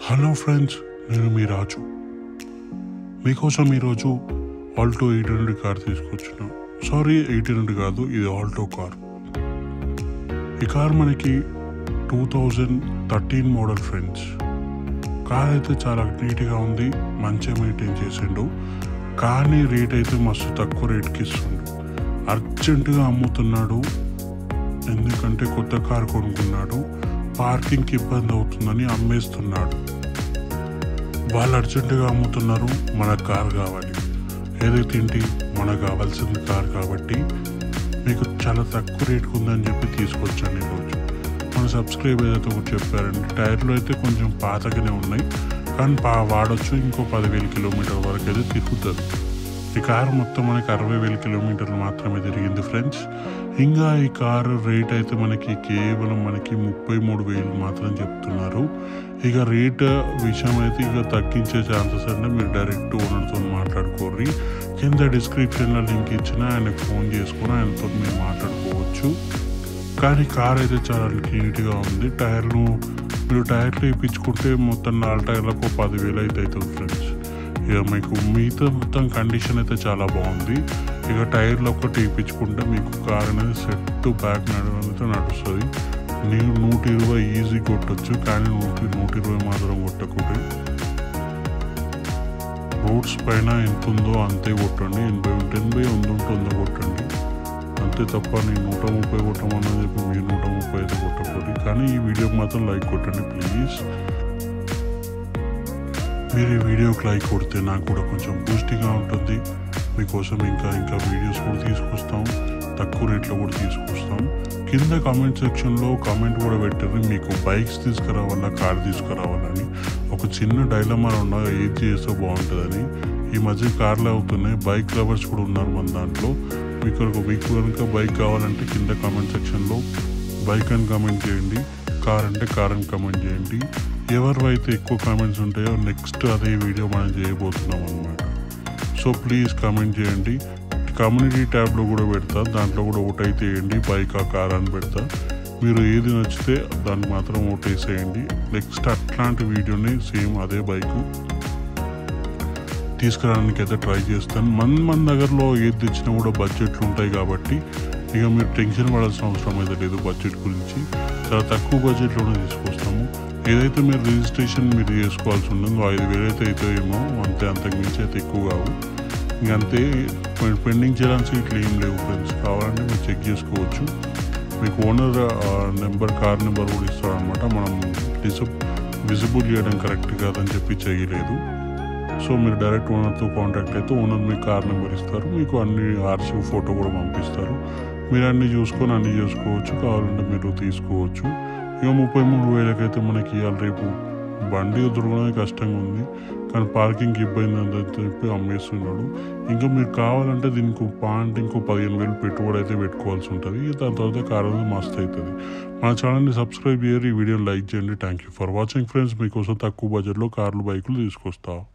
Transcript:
hello friends నేను మీ రాజు మీకోసం ఈరోజు ఆల్టో ఎయిట్ హండ్రెడ్ కార్ తీసుకొచ్చిన సారీ ఎయిట్ హండ్రెడ్ కాదు ఇది ఆల్టో కార్ ఈ కార్ మనకి two thousand thirteen model friends car అయితే చాలా నీట్గా ఉంది మంచిగా మెయింటైన్ చేసిండు కానీ రేట్ అయితే మస్తు తక్కువ రేట్కి ఇస్తుండు అర్జెంటుగా అమ్ముతున్నాడు ఎందుకంటే కొత్త కార్ కొనుక్కున్నాడు పార్కింగ్కి ఇబ్బంది అవుతుందని అమ్మేస్తున్నాడు వాళ్ళు అర్జెంటుగా అమ్ముతున్నారు మన కార్ కావాలి ఏదైతే ఏంటి మనకు కావాల్సింది కార్ కాబట్టి మీకు చాలా తక్కువ రేటుకు ఉందని చెప్పి తీసుకొచ్చాను ఈరోజు మన సబ్స్క్రైబ్ ఏదైతే ఒకటి చెప్పారంటే టైర్లు అయితే కొంచెం పాతగానే ఉన్నాయి కానీ పా వాడచ్చు ఇంకో పదివేల కిలోమీటర్ వరకు అయితే తిరుగుతుంది ఈ కారు మొత్తం మనకి అరవై వేల కిలోమీటర్లు మాత్రమే తిరిగింది ఫ్రెండ్స్ ఇంకా ఈ కారు రేట్ అయితే మనకి కేవలం మనకి ముప్పై మూడు వేలు మాత్రం చెప్తున్నారు ఇక రేట్ విషయం అయితే ఇక తగ్గించే ఛాన్సెస్ అంటే మీరు డైరెక్ట్ ఓనర్తో మాట్లాడుకోర్రి కింద డిస్క్రిప్షన్లో లింక్ ఇచ్చిన ఆయనకు ఫోన్ చేసుకుని ఆయనతో మీరు మాట్లాడుకోవచ్చు కానీ కార్ అయితే చాలా నీట్గా ఉంది టైర్లు మీరు టైర్లు వేయించుకుంటే మొత్తం నాలుగు టైర్లకు పదివేలు అయితే అవుతుంది ఫ్రెండ్స్ ఇక మీకు మిగతా మొత్తం కండిషన్ అయితే చాలా బాగుంది ఇక టైర్లు ఒక్కటి వేయించుకుంటే మీకు కార్ అనేది సెట్ బ్యాక్ నడవడంతో నడుస్తుంది నేను నూట ఇరవై ఈజీ కొట్టచ్చు కానీ నూట నూట ఇరవై మాత్రం కొట్టకూడదు రోడ్స్ పైన ఎంత ఉందో అంతే కొట్టండి ఎనభై ఉంటే ఎనభై వంద ఉంటే వంద కొట్టండి అంతే తప్ప నేను నూట ముప్పై కొట్టమని చెప్పి మీరు నూట ముప్పై అయితే కొట్టకూడదు కానీ ఈ వీడియోకి మాత్రం లైక్ కొట్టండి ప్లీజ్ మీరు ఈ వీడియోకి లైక్ కొడితే నాకు కూడా కొంచెం బూస్టింగ్గా ఉంటుంది మీకోసం ఇంకా ఇంకా వీడియోస్ కూడా తీసుకొస్తాం తక్కువ రేట్లో కూడా తీసుకొస్తాం కింద కామెంట్ సెక్షన్లో కామెంట్ కూడా పెట్టారు మీకు బైక్స్ తీసుకురావాలా కార్ తీసుకురావాలని ఒక చిన్న డైలమా ఉన్న ఏది చేస్తే బాగుంటుందని ఈ మధ్య కార్లు అవుతున్నాయి బైక్ లవర్స్ కూడా ఉన్నారు మన దాంట్లో మీకు ఒక మీకు కనుక బైక్ కావాలంటే కింద కామెంట్ సెక్షన్లో బైక్ అని కామెంట్ చేయండి కార్ అంటే కార్ అని కామెంట్ చేయండి ఎవరివైతే ఎక్కువ కామెంట్స్ ఉంటాయో నెక్స్ట్ అదే వీడియో మనం చేయబోతున్నాం అనమాట సో ప్లీజ్ కామెంట్ చేయండి కమ్యూనిటీ ట్యాబ్లో కూడా పెడతా దాంట్లో కూడా ఓట్ అయితే వేయండి బైక్ ఆ కార్ అని పెడతా మీరు ఏది నచ్చితే దాన్ని మాత్రం ఓట్ వేసేయండి నెక్స్ట్ అట్లాంటి వీడియోని సేమ్ అదే బైకు తీసుకురావడానికి అయితే ట్రై చేస్తాను మన మన దగ్గరలో ఏది తెచ్చినా కూడా బడ్జెట్లు ఉంటాయి కాబట్టి ఇక మీరు టెన్షన్ పడాల్సిన అవసరం అయితే లేదు బడ్జెట్ గురించి చాలా తక్కువ బడ్జెట్లోనే తీసుకొస్తాము ఏదైతే మీరు రిజిస్ట్రేషన్ మీరు చేసుకోవాల్సి ఉంటుందో ఐదు వేలు అయితే అవుతాయేమో అంతే అంతకు మించి అయితే ఎక్కువ కావు ఇంకంతే పెండింగ్ చేయడానికి ఇట్లా ఏం లేవు ఫ్రెండ్స్ కావాలంటే మీరు చెక్ చేసుకోవచ్చు మీకు ఓనర్ నెంబర్ కార్ నెంబర్ కూడా ఇస్తాడనమాట మనం డిసప్ విజిబుల్ చేయడం కరెక్ట్ కాదని చెప్పి చేయలేదు సో మీరు డైరెక్ట్ ఓనర్తో కాంటాక్ట్ అయితే ఓనర్ మీకు కార్ నెంబర్ ఇస్తారు మీకు అన్ని ఆర్సీ ఫోటో కూడా పంపిస్తారు మీరు అన్ని చూసుకొని అన్ని చేసుకోవచ్చు కావాలంటే మీరు తీసుకోవచ్చు ఇక ముప్పై మూడు వేలకైతే మనకి ఇవాళ రేపు బండి దొరకడమే కష్టంగా ఉంది కానీ పార్కింగ్కి ఇబ్బంది అని చెప్పి అమ్మేస్తున్నాడు ఇంకా మీరు కావాలంటే దీనికి పాయింట్ ఇంకో పదిహేను వేలు పెట్టుబడి అయితే పెట్టుకోవాల్సి ఉంటుంది దాని తర్వాత కార్ అనేది మస్తు అవుతుంది మన ఛానల్ని సబ్స్క్రైబ్ చేయరు ఈ వీడియోని లైక్ చేయండి thank you for watching friends మీకోసం తక్కువ బడ్జెట్లో కార్లు బైకులు తీసుకొస్తా